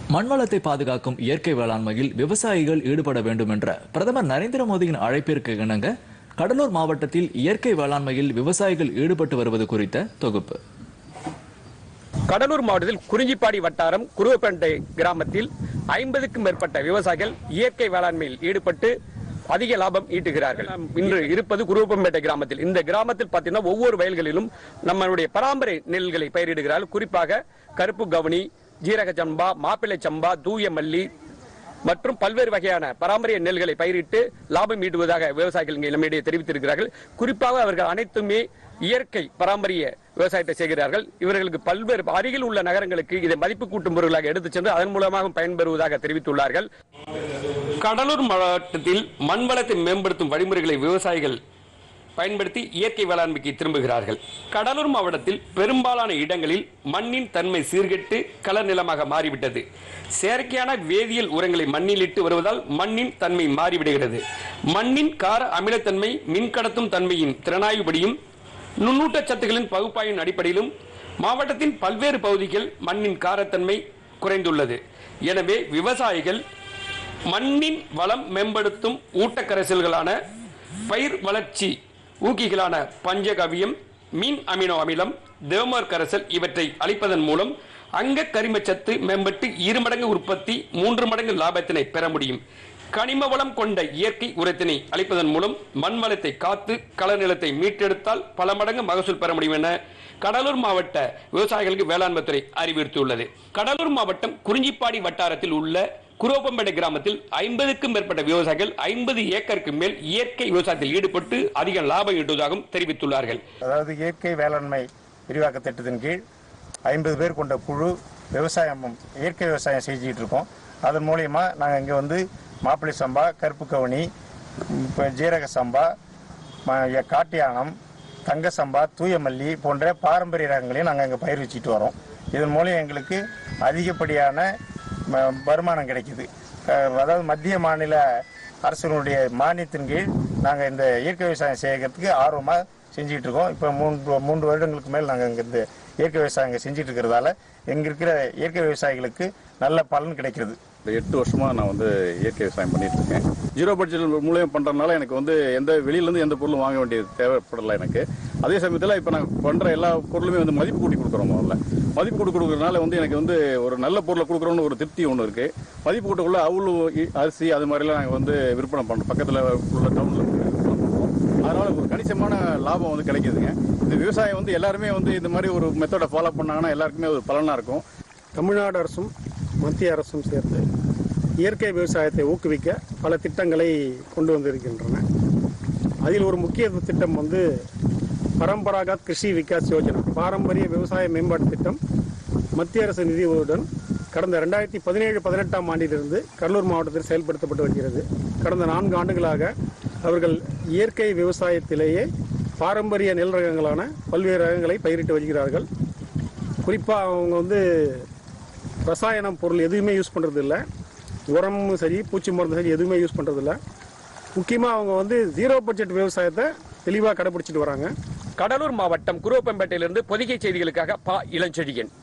மண்வளத்தை பாதுகாக்கும் இயற்கை வேளாண்மையில் விவசாயிகள் ஈடுபட வேண்டும் என்ற பிரதமர் நரேந்திர மோடியின் அழைப்பிற்கு இணங்க கடலூர் மாவட்டத்தில் இயற்கை வேளாண்மையில் விவசாயிகள் ஈடுபட்டு வருவது குறித்த தொகுப்பு கடலூர் மாவட்டத்தில் குறிஞ்சிப்பாடி வட்டாரம் குருவப்பேட்டை கிராமத்தில் ஐம்பதுக்கும் மேற்பட்ட விவசாயிகள் இயற்கை வேளாண்மையில் ஈடுபட்டு அதிக லாபம் ஈட்டுகிறார்கள் இன்று இருப்பது குருவப்பம்பேட்டை கிராமத்தில் இந்த கிராமத்தில் பார்த்தீங்கன்னா ஒவ்வொரு வயல்களிலும் நம்மளுடைய பராமரி நெல்களை பயிரிடுகிறார்கள் குறிப்பாக கருப்பு கவுனி ஜீரக சம்பா மாப்பிள்ளை சம்பா தூய மல்லி மற்றும் பல்வேறு வகையான பாரம்பரிய நெல்களை பயிரிட்டு லாபம் ஈட்டுவதாக விவசாயிகள் இங்கே நம்மிடையே தெரிவித்திருக்கிறார்கள் குறிப்பாக அவர்கள் அனைத்துமே இயற்கை பாரம்பரிய விவசாயத்தை செய்கிறார்கள் இவர்களுக்கு பல்வேறு அருகில் உள்ள நகரங்களுக்கு இதை மதிப்பு கூட்டும் பொருளாக எடுத்துச் சென்று அதன் மூலமாக பயன்பெறுவதாக தெரிவித்துள்ளார்கள் கடலூர் மாவட்டத்தில் மண்வளத்தை மேம்படுத்தும் வழிமுறைகளை விவசாயிகள் பயன்படுத்தி இயற்கை வேளாண்மைக்கு திரும்புகிறார்கள் கடலூர் மாவட்டத்தில் பெரும்பாலான இடங்களில் மண்ணின் தன்மை சீர்கெட்டு கள நிலமாக மாறிவிட்டது செயற்கையான வேதியியல் உரங்களை மண்ணில் இட்டு வருவதால் மண்ணின் தன்மை மாறிவிடுகிறது மண்ணின் கார அமிலத்தன்மை மின்கடத்தும் தன்மையின் திறனாய்வுபடியும் நுண்ணூட்டச் சத்துக்களின் பகுப்பாய்வின் அடிப்படையிலும் மாவட்டத்தின் பல்வேறு பகுதிகள் மண்ணின் காரத்தன்மை குறைந்துள்ளது எனவே விவசாயிகள் மண்ணின் வளம் மேம்படுத்தும் ஊட்டக்கரைசல்களான பயிர் வளர்ச்சி ஊக்கிகளான பஞ்சகவியம் மீன் அமினோ அமிலம் தேமர் கரைசல் இவற்றை அளிப்பதன் மூலம் அங்க கரிமச்சத்து மேம்பட்டு இரு மடங்கு உற்பத்தி மூன்று மடங்கு லாபத்தினை பெற முடியும் கனிம வளம் கொண்ட இயற்கை உரத்தினை அளிப்பதன் மூலம் மண் வளத்தை காத்து களநிலத்தை மீட்டெடுத்தால் பல மடங்கு மகசூல் பெற முடியும் என கடலூர் மாவட்ட விவசாயிகளுக்கு வேளாண்மை துறை அறிவுறுத்தியுள்ளது கடலூர் மாவட்டம் குறிஞ்சிப்பாடி வட்டாரத்தில் உள்ள குரோப்பம்பேட்டை கிராமத்தில் ஐம்பதுக்கும் மேற்பட்ட விவசாயிகள் ஐம்பது ஏக்கருக்கு மேல் இயற்கை விவசாயத்தில் ஈடுபட்டு அதிக லாபம் ஈட்டுவதாகவும் தெரிவித்துள்ளார்கள் அதாவது இயற்கை வேளாண்மை விரிவாக்க திட்டத்தின் கீழ் ஐம்பது பேர் கொண்ட குழு விவசாயம் இயற்கை விவசாயம் செஞ்சுக்கிட்டு இருக்கோம் அதன் மூலயமா நாங்கள் இங்கே வந்து மாப்பிள்ளை சம்பா கருப்பு கவுனி இப்போ ஜீரக சம்பா ம- காட்டியானம் தங்க சம்பா தூயமல்லி போன்ற பாரம்பரிய ரகங்களையும் நாங்கள் இங்கே பயிர் வச்சுட்டு வரோம் இதன் மூலம் எங்களுக்கு அதிகப்படியான ம- வருமானம் கிடைக்குது அஹ் அதாவது மத்திய மாநில அரசுகளுடைய மானியத்தின் கீழ் நாங்கள் இந்த இயற்கை விவசாயம் செய்யறதுக்கு ஆர்வமாக செஞ்சுட்டு இருக்கோம் இப்போ மூன்று மூன்று வருடங்களுக்கு மேல் நாங்கள் இங்கே இந்த இயற்கை விவசாயம் இங்கே செஞ்சுட்டு இருக்கிறதால எங்க இருக்கிற இயற்கை விவசாயிகளுக்கு நல்ல பலன் கிடைக்கிறது இந்த எட்டு வருஷமா நான் வந்து இயற்கை விவசாயம் பண்ணிட்டு இருக்கேன் ஜீரோ பட்ஜெட் மூலியம் பண்றதுனால எனக்கு வந்து எந்த வெளியிலேருந்து எந்த பொருளும் வாங்க வேண்டியது தேவைப்படல எனக்கு அதே சமயத்தில் இப்போ நான் பண்ற எல்லா பொருளுமே வந்து மதிப்பு கூட்டி கொடுக்குறோம் முதல்ல மதிப்பு கூட்டி கொடுக்கறதுனால வந்து எனக்கு வந்து ஒரு நல்ல பொருளை கொடுக்குறோம்னு ஒரு திருப்தி ஒன்று இருக்கு மதிப்பு கூட்டக்குள்ள அவ்வளோ அரிசி அது மாதிரிலாம் நாங்கள் வந்து விற்பனை பண்றோம் பக்கத்தில் உள்ள டவுனில் அதனால ஒரு கணிசமான லாபம் வந்து கிடைக்குதுங்க இந்த விவசாயம் வந்து எல்லாருமே வந்து இந்த மாதிரி ஒரு மெத்தடை ஃபாலோ பண்ணாங்கன்னா எல்லாருக்குமே ஒரு பலனா இருக்கும் தமிழ்நாடு அரசும் மத்திய அரசும் சேர்த்து இயற்கை விவசாயத்தை ஊக்குவிக்க பல திட்டங்களை கொண்டு வந்திருக்கின்றன அதில் ஒரு முக்கிய திட்டம் வந்து பரம்பராகத் கிருஷி விகாஸ் யோஜனா பாரம்பரிய விவசாய மேம்பாட்டு திட்டம் மத்திய அரசு நிதியுடன் கடந்த ரெண்டாயிரத்தி பதினேழு பதினெட்டாம் ஆண்டிலிருந்து கடலூர் மாவட்டத்தில் செயல்படுத்தப்பட்டு வருகிறது கடந்த நான்கு ஆண்டுகளாக அவர்கள் இயற்கை விவசாயத்திலேயே பாரம்பரிய நெல் ரகங்களான பல்வேறு ரகங்களை பயிரிட்டு வருகிறார்கள் குறிப்பாக அவங்க வந்து ரசாயனம் பொருள் எதுவுமே யூஸ் பண்ணுறது இல்லை உரமும் சரி பூச்சி மருந்து சரி எதுவுமே யூஸ் பண்ணுறது இல்லை முக்கியமாக அவங்க வந்து ஜீரோ பட்ஜெட் விவசாயத்தை தெளிவாக கடைபிடிச்சிட்டு வராங்க கடலூர் மாவட்டம் குருவப்பம்பேட்டையிலிருந்து பொதிகை செய்திகளுக்காக பா இளஞ்செழியன்